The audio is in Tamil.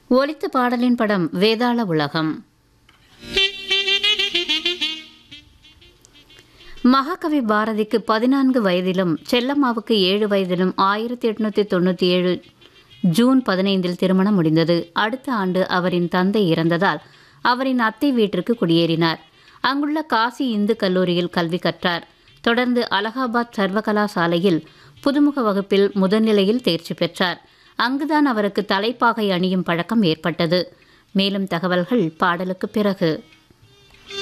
ஒலித்த பாடலின் படம் வேதாள உலகம் மகாகவி பாரதிக்கு பதினான்கு வயதிலும் செல்லம்மாவுக்கு ஏழு வயதிலும் ஆயிரத்தி எட்நூத்தி தொண்ணூற்றி ஏழு ஜூன் பதினைந்தில் திருமணம் முடிந்தது அடுத்த ஆண்டு அவரின் தந்தை இறந்ததால் அவரின் அத்தை வீட்டிற்கு குடியேறினார் அங்குள்ள காசி இந்து கல்லூரியில் கல்வி கற்றார் தொடர்ந்து அலகாபாத் சர்வகலாசாலையில் புதுமுக வகுப்பில் முதல்நிலையில் தேர்ச்சி பெற்றார் அங்குதான் அவருக்கு தலைப்பாகை அணியும் பழக்கம் ஏற்பட்டது மேலும் தகவல்கள் பாடலுக்கு பிறகு